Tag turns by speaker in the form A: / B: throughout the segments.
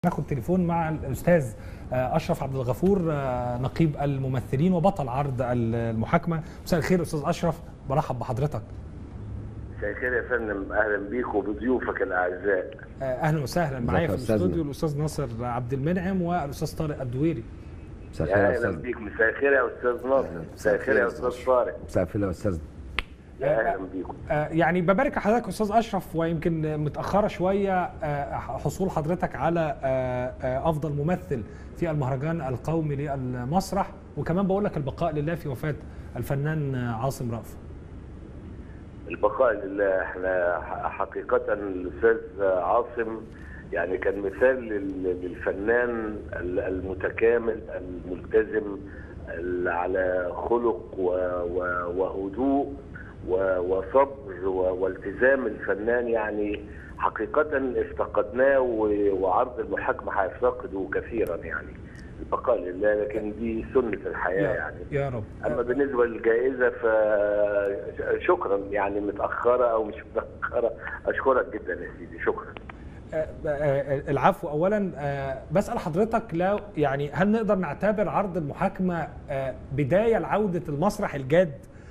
A: ناخد تليفون مع الاستاذ اشرف عبد الغفور نقيب الممثلين وبطل عرض المحاكمه مساء الخير استاذ اشرف برحب بحضرتك
B: مساء الخير يا فندم اهلا بيك وبضيوفك الاعزاء
A: اهلا وسهلا معايا في الاستوديو الاستاذ ناصر عبد المنعم والاستاذ طارق الدويري
B: مساء الخير يا استاذ بيك مساء الخير يا استاذ ناصر مساء الخير يا استاذ طارق
C: مساء الخير يا استاذ
B: اهلا بيكم
A: يعني ببارك لحضرتك استاذ اشرف ويمكن متاخره شويه حصول حضرتك على افضل ممثل في المهرجان القومي للمسرح وكمان بقول لك البقاء لله في وفاه الفنان عاصم رأفت
B: البقاء لله احنا حقيقه الاستاذ عاصم يعني كان مثال للفنان المتكامل الملتزم على خلق وهدوء وصبر والتزام الفنان يعني حقيقة افتقدناه وعرض المحاكمة هيفتقده كثيرا يعني البقاء لله لكن دي سنة الحياة
A: يا
B: يعني
A: يا رب
B: أما بالنسبة للجائزة فشكرا يعني متأخرة أو مش متأخرة أشكرك جدا يا سيدي شكرا
A: العفو اولا بسال حضرتك لو يعني هل نقدر نعتبر عرض المحاكمه بدايه لعوده المسرح الجاد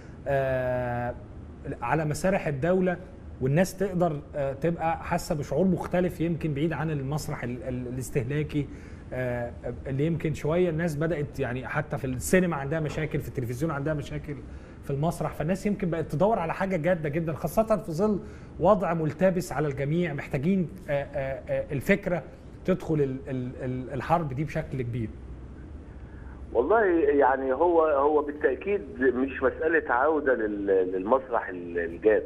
A: على مسارح الدولة والناس تقدر تبقى حاسة بشعور مختلف يمكن بعيد عن المسرح الاستهلاكي اللي يمكن شوية الناس بدأت يعني حتى في السينما عندها مشاكل في التلفزيون عندها مشاكل في المسرح فالناس يمكن بقت تدور على حاجة جادة جدا خاصة في ظل وضع ملتبس على الجميع محتاجين الفكرة تدخل الحرب دي بشكل كبير
B: والله يعني هو هو بالتاكيد مش مساله عوده للمسرح الجاد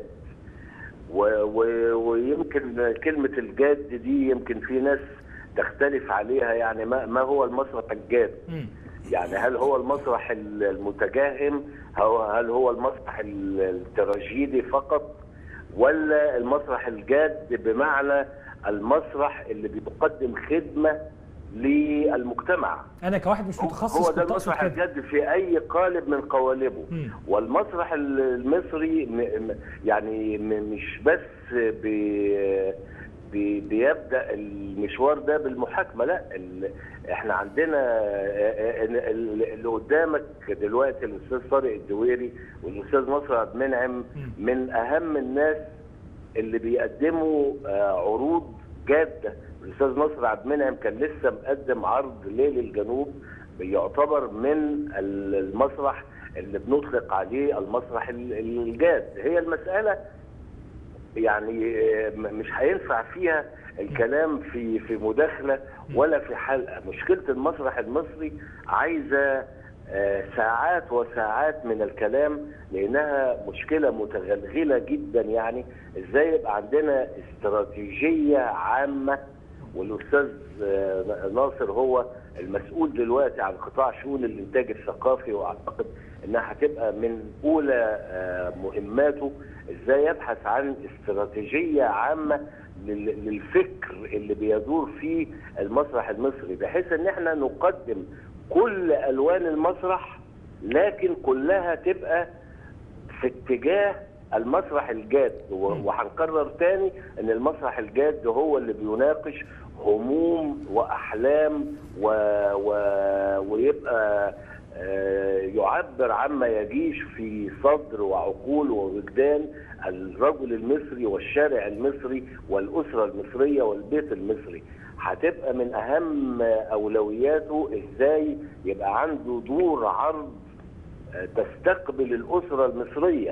B: ويمكن كلمه الجاد دي يمكن في ناس تختلف عليها يعني ما ما هو المسرح الجاد يعني هل هو المسرح المتجهم هل هو المسرح التراجيدي فقط ولا المسرح الجاد بمعنى المسرح اللي بيقدم خدمه للمجتمع
A: انا كواحد مش متخصص
B: هو ده المسرح الجد في اي قالب من قوالبه م. والمسرح المصري م يعني مش بس بي بي بيبدا المشوار ده بالمحاكمه لا احنا عندنا اللي قدامك دلوقتي الاستاذ طارق الدويري والاستاذ نصر عبد المنعم من اهم الناس اللي بيقدموا عروض جاده الاستاذ نصر عبد المنعم كان لسه مقدم عرض ليل الجنوب يعتبر من المسرح اللي بنطلق عليه المسرح الجاد هي المساله يعني مش هينفع فيها الكلام في في مداخله ولا في حلقه مشكله المسرح المصري عايزه ساعات وساعات من الكلام لانها مشكله متغلغله جدا يعني ازاي يبقى عندنا استراتيجيه عامه والاستاذ ناصر هو المسؤول دلوقتي عن قطاع شؤون الانتاج الثقافي واعتقد انها هتبقى من اولى مهماته ازاي يبحث عن استراتيجيه عامه للفكر اللي بيدور فيه المسرح المصري بحيث ان احنا نقدم كل الوان المسرح لكن كلها تبقى في اتجاه المسرح الجاد وهنكرر تاني ان المسرح الجاد هو اللي بيناقش هموم واحلام و... و... ويبقى يعبر عما يجيش في صدر وعقول ووجدان الرجل المصري والشارع المصري والاسره المصريه والبيت المصري هتبقى من اهم اولوياته ازاي يبقى عنده دور عرض تستقبل الاسره المصريه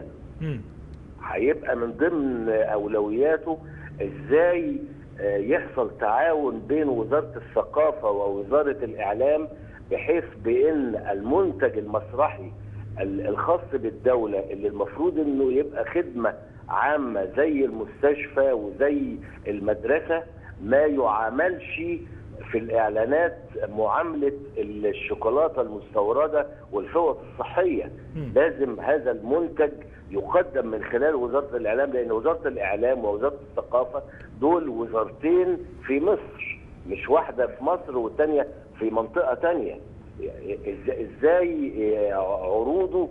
B: هيبقى من ضمن اولوياته ازاي يحصل تعاون بين وزاره الثقافه ووزاره الاعلام بحيث بان المنتج المسرحي الخاص بالدوله اللي المفروض انه يبقى خدمه عامه زي المستشفى وزي المدرسه ما يعاملش في الاعلانات معامله الشوكولاته المستورده والفوط الصحيه لازم هذا المنتج يقدم من خلال وزاره الاعلام لان وزاره الاعلام ووزاره الثقافه دول وزارتين في مصر مش واحده في مصر والثانيه في منطقه ثانيه ازاي عروضه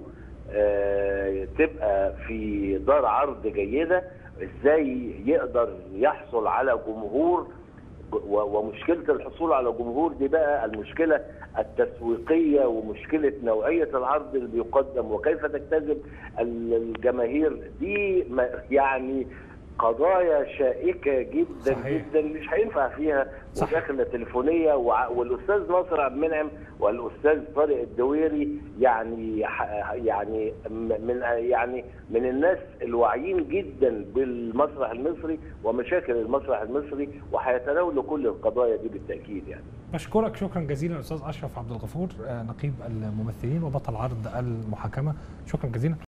B: تبقى في دار عرض جيده ازاي يقدر يحصل على جمهور ومشكله الحصول على جمهور دي بقى المشكله التسويقيه ومشكله نوعيه العرض اللي بيقدم وكيف تجتذب الجماهير دي يعني قضايا شائكه جدا صحيح. جدا مش هينفع فيها مداخله تليفونيه والاستاذ ناصر عبد المنعم والاستاذ طارق الدويري يعني يعني من يعني من الناس الواعيين جدا بالمسرح المصري ومشاكل المسرح المصري وهيتناولوا كل القضايا دي بالتاكيد يعني.
A: بشكرك شكرا جزيلا استاذ اشرف عبد الغفور نقيب الممثلين وبطل عرض المحاكمه شكرا جزيلا